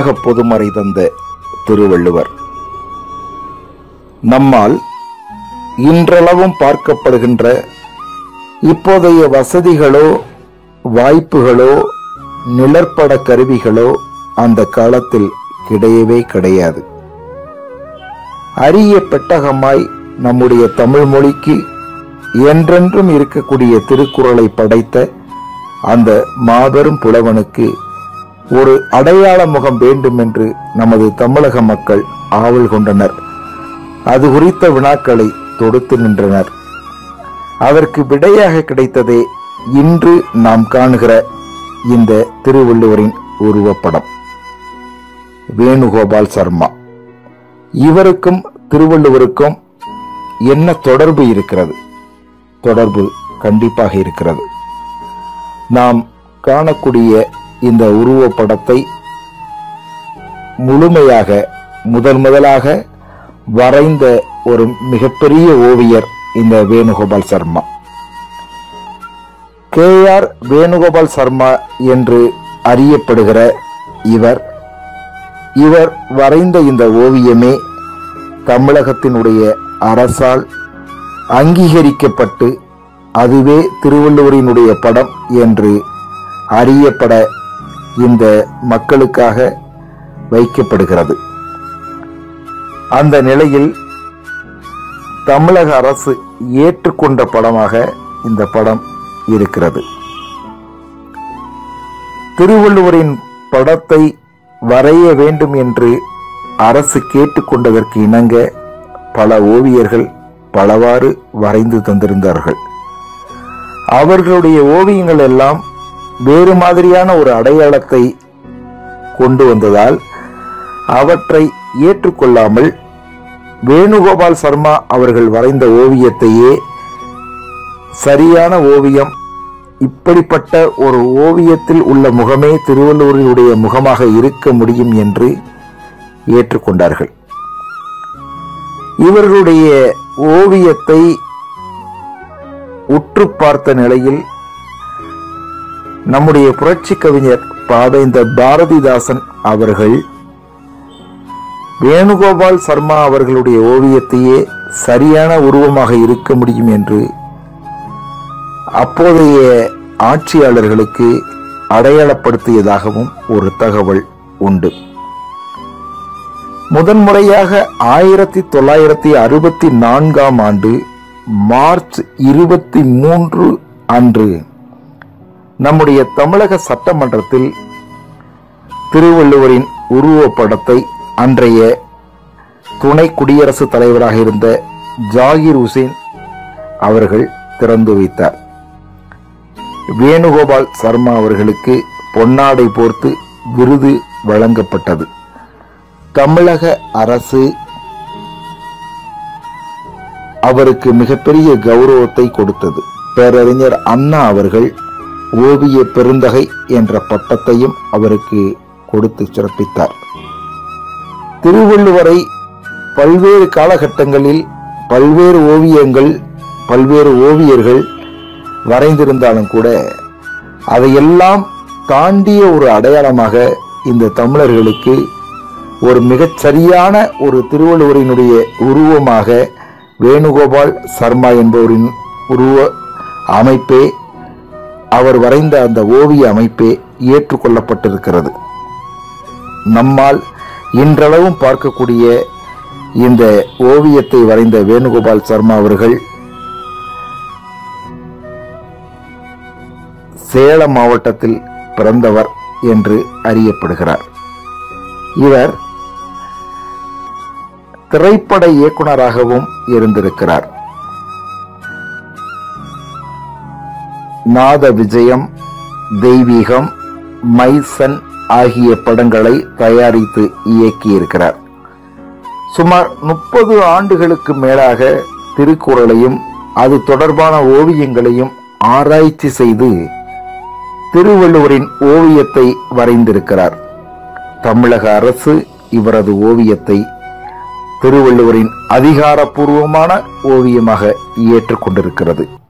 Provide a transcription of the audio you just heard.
உலக பொதுமறை தந்த திருவள்ளுவர் நம்மால் இன்றளவும் பார்க்கப்படுகின்ற இப்போதைய வசதிகளோ வாய்ப்புகளோ நிழற்பட கருவிகளோ அந்த காலத்தில் கிடையவே கிடையாது அரிய பெட்டகமாய் நம்முடைய தமிழ் மொழிக்கு என்றென்றும் இருக்கக்கூடிய திருக்குறளை படைத்த அந்த மாபெரும் புலவனுக்கு ஒரு அடையாள முகம் வேண்டும் என்று நமது தமிழக மக்கள் ஆவல் கொண்டனர் அது குறித்த வினாக்களை தொடுத்து நின்றனர் அதற்கு விடையாக கிடைத்ததே இன்று நாம் காணுகிற இந்த திருவள்ளுவரின் உருவப்படம் வேணுகோபால் சர்மா இவருக்கும் திருவள்ளுவருக்கும் என்ன தொடர்பு இருக்கிறது தொடர்பு கண்டிப்பாக இருக்கிறது நாம் காணக்கூடிய இந்த உருவப்படத்தை முழுமையாக முதன் முதலாக வரைந்த ஒரு மிகப்பெரிய ஓவியர் இந்த வேணுகோபால் சர்மா கே ஆர் வேணுகோபால் சர்மா என்று அறியப்படுகிற இவர் இவர் வரைந்த இந்த ஓவியமே தமிழகத்தினுடைய அரசால் அங்கீகரிக்கப்பட்டு அதுவே திருவள்ளுவரினுடைய படம் என்று அறியப்பட இந்த மக்களுக்காக வைக்கப்படுகிறது அந்த நிலையில் தமிழக அரசு ஏற்றுக்கொண்ட படமாக இந்த படம் இருக்கிறது திருவள்ளுவரின் படத்தை வரைய வேண்டும் என்று அரசு கேட்டுக்கொண்டதற்கு இணங்க பல ஓவியர்கள் பலவாறு வரைந்து தந்திருந்தார்கள் அவர்களுடைய ஓவியங்கள் எல்லாம் வேறு மாதிரியான ஒரு அடையாளத்தை கொண்டு வந்ததால் அவற்றை ஏற்றுக்கொள்ளாமல் வேணுகோபால் சர்மா அவர்கள் வரைந்த ஓவியத்தையே சரியான ஓவியம் இப்படிப்பட்ட ஒரு ஓவியத்தில் உள்ள முகமே திருவள்ளுவருடைய முகமாக இருக்க முடியும் என்று ஏற்றுக்கொண்டார்கள் இவர்களுடைய ஓவியத்தை உற்று பார்த்த நிலையில் நம்முடைய புரட்சி கவிஞர் பாவேந்தர் பாரதிதாசன் அவர்கள் வேணுகோபால் சர்மா அவர்களுடைய ஓவியத்தையே சரியான உருவமாக இருக்க முடியும் என்று அப்போதைய ஆட்சியாளர்களுக்கு அடையாளப்படுத்தியதாகவும் ஒரு தகவல் உண்டு முதன்முறையாக ஆயிரத்தி தொள்ளாயிரத்தி அறுபத்தி நான்காம் ஆண்டு மார்ச் இருபத்தி மூன்று அன்று நம்முடைய தமிழக சட்டமன்றத்தில் திருவள்ளுவரின் உருவப்படத்தை அன்றைய துணை குடியரசுத் தலைவராக இருந்த ஜாகிர் உசேன் அவர்கள் திறந்து வைத்தார் வேணுகோபால் சர்மா அவர்களுக்கு பொன்னாடை போர்த்து விருது வழங்கப்பட்டது தமிழக அரசு அவருக்கு மிகப்பெரிய கௌரவத்தை கொடுத்தது பேரறிஞர் அண்ணா அவர்கள் ஓவிய பெருந்தகை என்ற பட்டத்தையும் அவருக்கு கொடுத்து சிறப்பித்தார் திருவள்ளுவரை பல்வேறு காலகட்டங்களில் பல்வேறு ஓவியங்கள் பல்வேறு ஓவியர்கள் வரைந்திருந்தாலும் கூட அதையெல்லாம் தாண்டிய ஒரு அடையாளமாக இந்த தமிழர்களுக்கு ஒரு மிகச் சரியான ஒரு திருவள்ளுவரினுடைய உருவமாக வேணுகோபால் சர்மா என்பவரின் உருவ அமைப்பே அவர் வரைந்த அந்த ஓவிய அமைப்பே ஏற்றுக்கொள்ளப்பட்டிருக்கிறது நம்மால் இன்றளவும் பார்க்கக்கூடிய இந்த ஓவியத்தை வரைந்த வேணுகோபால் சர்மா அவர்கள் சேலம் மாவட்டத்தில் பிறந்தவர் என்று அறியப்படுகிறார் இவர் திரைப்பட இயக்குனராகவும் இருந்திருக்கிறார் நாத விஜயம் தெய்வீகம் மைசன் ஆகிய படங்களை தயாரித்து இயக்கியிருக்கிறார் சுமார் முப்பது ஆண்டுகளுக்கு மேலாக திருக்குறளையும் அது தொடர்பான ஓவியங்களையும் ஆராய்ச்சி செய்து திருவள்ளுவரின் ஓவியத்தை வரைந்திருக்கிறார் தமிழக அரசு இவரது ஓவியத்தை திருவள்ளுவரின் அதிகாரப்பூர்வமான ஓவியமாக ஏற்றுக்கொண்டிருக்கிறது